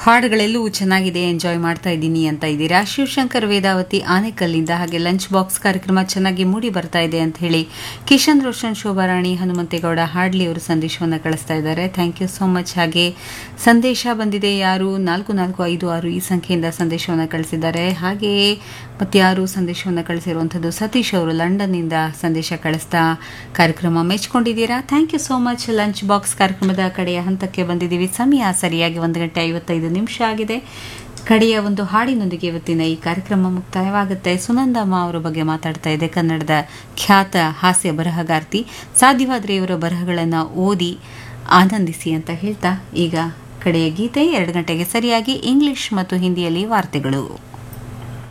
ಹಾಡುಗಳೆಲ್ಲವೂ ಚೆನ್ನಾಗಿದೆ ಎಂಜಾಯ್ ಮಾಡ್ತಾ ಇದ್ದೀನಿ ಅಂತ ಇದ್ದೀರಾ ಶಿವಶಂಕರ್ ವೇದಾವತಿ ಆನೆಕಲ್ಲಿಂದ ಹಾಗೆ ಲಂಚ್ ಬಾಕ್ಸ್ ಕಾರ್ಯಕ್ರಮ ಚೆನ್ನಾಗಿ ಮೂಡಿ ಬರ್ತಾ ಇದೆ ಅಂತ ಹೇಳಿ ಕಿಶನ್ ರೋಷನ್ ಶೋಭಾರಾಣಿ ಹನುಮಂತೇಗೌಡ ಹಾಡ್ಲಿ ಅವರು ಸಂದೇಶವನ್ನು ಕಳಿಸ್ತಾ ಇದ್ದಾರೆ ಥ್ಯಾಂಕ್ ಯು ಸೋ ಮಚ್ ಹಾಗೆ ಸಂದೇಶ ಬಂದಿದೆ ಯಾರು ನಾಲ್ಕು ನಾಲ್ಕು ಐದು ಆರು ಈ ಸಂಖ್ಯೆಯಿಂದ ಸಂದೇಶವನ್ನು ಕಳಿಸಿದ್ದಾರೆ ಹಾಗೆಯೇ ಮತ್ತಾರು ಸಂದೇಶವನ್ನು ಕಳಿಸಿರುವಂಥದ್ದು ಸತೀಶ್ ಅವರು ಲಂಡನ್ನಿಂದ ಸಂದೇಶ ಕಳಿಸ್ತಾ ಕಾರ್ಯಕ್ರಮ ಮೆಚ್ಕೊಂಡಿದ್ದೀರಾ thank you so much lunch box ಕಾರ್ಯಕ್ರಮದ ಕಡೆಯ ಹಂತಕ್ಕೆ ಬಂದಿದ್ದೀವಿ ಸಮಯ ಸರಿಯಾಗಿ ಒಂದು ಗಂಟೆ ಐವತ್ತೈದು ನಿಮಿಷ ಆಗಿದೆ ಕಡೆಯ ಒಂದು ಹಾಡಿನೊಂದಿಗೆ ಇವತ್ತಿನ ಈ ಕಾರ್ಯಕ್ರಮ ಮುಕ್ತಾಯವಾಗುತ್ತೆ ಸುನಂದಮ್ಮ ಅವರ ಬಗ್ಗೆ ಮಾತಾಡ್ತಾ ಇದೆ ಕನ್ನಡದ ಖ್ಯಾತ ಹಾಸ್ಯ ಬರಹಗಾರ್ತಿ ಸಾಧ್ಯವಾದರೆ ಇವರ ಬರಹಗಳನ್ನು ಓದಿ ಆನಂದಿಸಿ ಅಂತ ಹೇಳ್ತಾ ಈಗ ಕಡೆಯ ಗೀತೆ ಎರಡು ಗಂಟೆಗೆ ಸರಿಯಾಗಿ ಇಂಗ್ಲಿಷ್ ಮತ್ತು ಹಿಂದಿಯಲ್ಲಿ ವಾರ್ತೆಗಳು